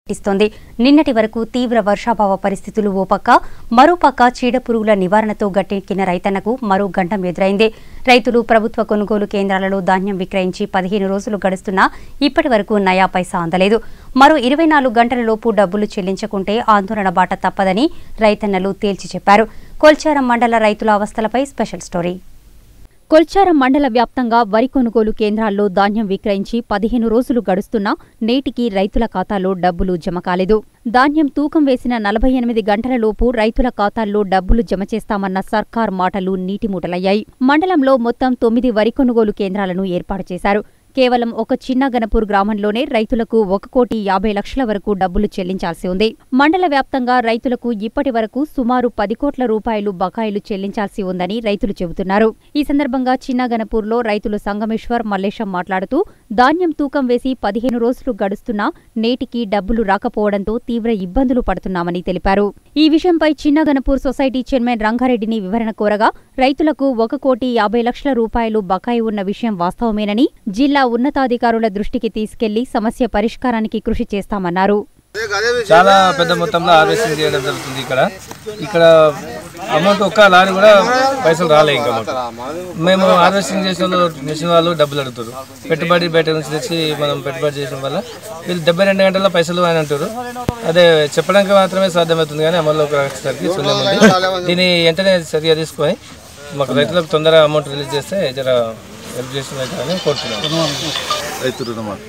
ఇస్తోంది నిన్నటి వరకు తీవ్ర వర్షాభావ పరిస్థితులు ఓ పక్క మరోపక్క చీడపురుగుల నివారణతో గట్టెక్కిన రైతన్నకు మరో గండం ఎదురైంది రైతులు ప్రభుత్వ కొనుగోలు కేంద్రాలలో ధాన్యం విక్రయించి పదిహేను రోజులు గడుస్తున్నా ఇప్పటి వరకు నయా పైసా అందలేదు మరో ఇరవై నాలుగు గంటలలోపు డబ్బులు చెల్లించకుంటే ఆందోళన బాట తప్పదని రైతన్నలు తేల్చి చెప్పారు కొల్చారం మండల రైతుల అవస్థలపై స్పెషల్ స్టోరీ కొల్చారం మండల వ్యాప్తంగా వరి కొనుగోలు కేంద్రాల్లో ధాన్యం విక్రయించి పదిహేను రోజులు గడుస్తున్నా నేటికి రైతుల ఖాతాలో డబ్బులు జమ కాలేదు ధాన్యం తూకం వేసిన నలభై ఎనిమిది గంటలలోపు రైతుల ఖాతాల్లో డబ్బులు జమ చేస్తామన్న సర్కార్ మాటలు నీటిమూటలయ్యాయి మండలంలో మొత్తం తొమ్మిది వరి కొనుగోలు కేంద్రాలను ఏర్పాటు చేశారు కేవలం ఒక చిన్న గణపూర్ గ్రామంలోనే రైతులకు ఒక కోటి యాభై లక్షల వరకు డబ్బులు చెల్లించాల్సి ఉంది మండల వ్యాప్తంగా రైతులకు ఇప్పటి వరకు సుమారు పది కోట్ల రూపాయలు బకాయిలు చెల్లించాల్సి ఉందని రైతులు చెబుతున్నారు ఈ సందర్భంగా చిన్న గణపూర్లో రైతులు సంగమేశ్వర్ మల్లేశం మాట్లాడుతూ ధాన్యం తూకం వేసి పదిహేను రోజులు గడుస్తున్నా నేటికి డబ్బులు రాకపోవడంతో తీవ్ర ఇబ్బందులు పడుతున్నామని తెలిపారు ఈ విషయంపై చిన్న గణపూర్ సొసైటీ చైర్మన్ రంగారెడ్డిని వివరణ కోరగా రైతులకు ఒక కోటి యాభై లక్షల రూపాయలు బకాయి ఉన్న విషయం వాస్తవమేనని జిల్లా ఉన్నతాధికారుల దృష్టికి తీసుకెళ్లి సమస్య పరిష్కారానికి కృషి చేస్తామన్నారు చాలా పెద్ద మొత్తంలో హార్వెస్టింగ్ చేయడం జరుగుతుంది ఇక్కడ ఇక్కడ అమౌంట్ ఒక్క లారీ కూడా పైసలు రాలే ఇంకా మాకు మేము హార్వెస్టింగ్ చేసిన వాళ్ళు మిషన్ వాళ్ళు డబ్బులు అడుగుతారు పెట్టుబడి బయట నుంచి తెచ్చి మనం పెట్టుబడి చేయడం వల్ల వీళ్ళు డెబ్బై రెండు గంటల పైసలు అని అంటారు అదే చెప్పడానికి మాత్రమే సాధ్యమవుతుంది కానీ అమల్లోకి వచ్చేసరికి శూన్యం ఉంది దీన్ని వెంటనే చర్య తీసుకొని మాకు రైతులకు తొందరగా అమౌంట్ రిలీజ్ చేస్తే జర హెల్ప్ చేసినట్టు కోరుతున్నాను రైతు రుణమాఫీ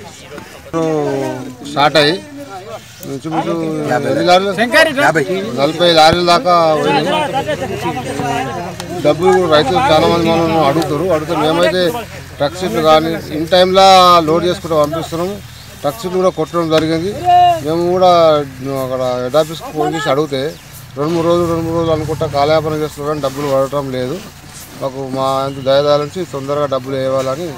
స్టార్ట్ అయ్యి ఇంచుమించు ఎన్ని లారీలు నలభై లారీల దాకా పోయినాయి. డబ్బులు కూడా రైతులు చాలా మంది మనం అడుగుతారు అడుగుతారు మేమైతే ట్రక్ సీట్లు కానీ ఇన్ టైంలో లోడ్ చేసుకుంటూ పంపిస్తున్నాము ట్రక్ సీట్లు కూడా కొట్టడం జరిగింది మేము కూడా అక్కడ హెడ్ ఆఫీస్కి ఫోన్ చేసి అడిగితే రెండు మూడు రోజులు రెండు మూడు రోజులు అనుకుంటా కాలయాపన చేస్తున్నారు కానీ డబ్బులు పడటం లేదు మాకు మా ఇంత దయదాల నుంచి తొందరగా డబ్బులు వేయాలని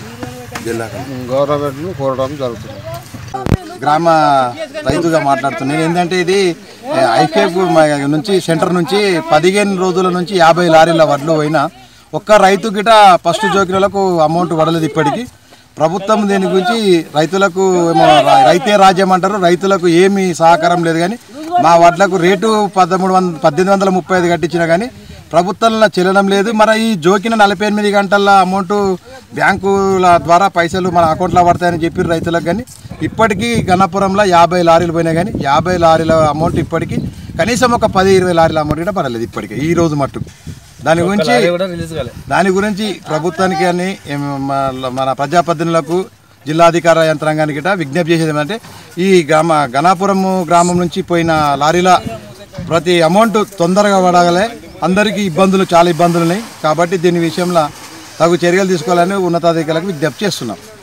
గవర్నమెంట్ను కోరడం జరుగుతుంది గ్రామ రైతుగా మాట్లాడుతున్నాను ఏంటంటే ఇది ఐకేఫ్ నుంచి సెంటర్ నుంచి పదిహేను రోజుల నుంచి యాభై లారీల వడ్లు పోయినా ఒక్క రైతు గిట ఫస్ట్ జోకిలకు అమౌంట్ పడలేదు ఇప్పటికీ ప్రభుత్వం దీని గురించి రైతులకు ఏమో రా- రైతే రాజ్యం అంటారు రైతులకు ఏమీ సహకారం లేదు కానీ మా వడ్లకు రేటు పదమూడు వంద పద్దెనిమిది వందల ముప్పై ఐదు కట్టించినా కానీ ప్రభుత్వంలో చెల్లడం లేదు మరి ఈ జోకిన నలభై ఎనిమిది గంటల అమౌంట్ బ్యాంకుల ద్వారా పైసలు మన అకౌంట్లో పడతాయని చెప్పి రైతులకు కానీ ఇప్పటికీ గన్నపురంలో యాభై లారీలు పోయినాయి కానీ యాభై లారీల అమౌంట్ ఇప్పటికీ కనీసం ఒక పది ఇరవై లారీల అమౌంట్ కూడా పడలేదు ఇప్పటికీ ఈ రోజు మట్టుకు దాని గురించి లారీ కూడా రిలీజ్ కాలేదు దాని గురించి ప్రభుత్వానికి కానీ ఏం మన- మన ప్రజాప్రతినిధులకు జిల్లాధికార యంత్రాంగానికి గిట్ట విజ్ఞప్తి చేసేది ఏమంటే ఈ గ్రామ గణాపురం గ్రామం నుంచి పోయిన లారీల ప్రతి అమౌంట్ తొందరగా పడగలే అందరికీ ఇబ్బందులు చాలా ఇబ్బందులు ఉన్నాయి కాబట్టి దీని విషయంలో తగు చర్యలు తీసుకోవాలని ఉన్నతాధికారులకు విజ్ఞప్తి చేస్తున్నాం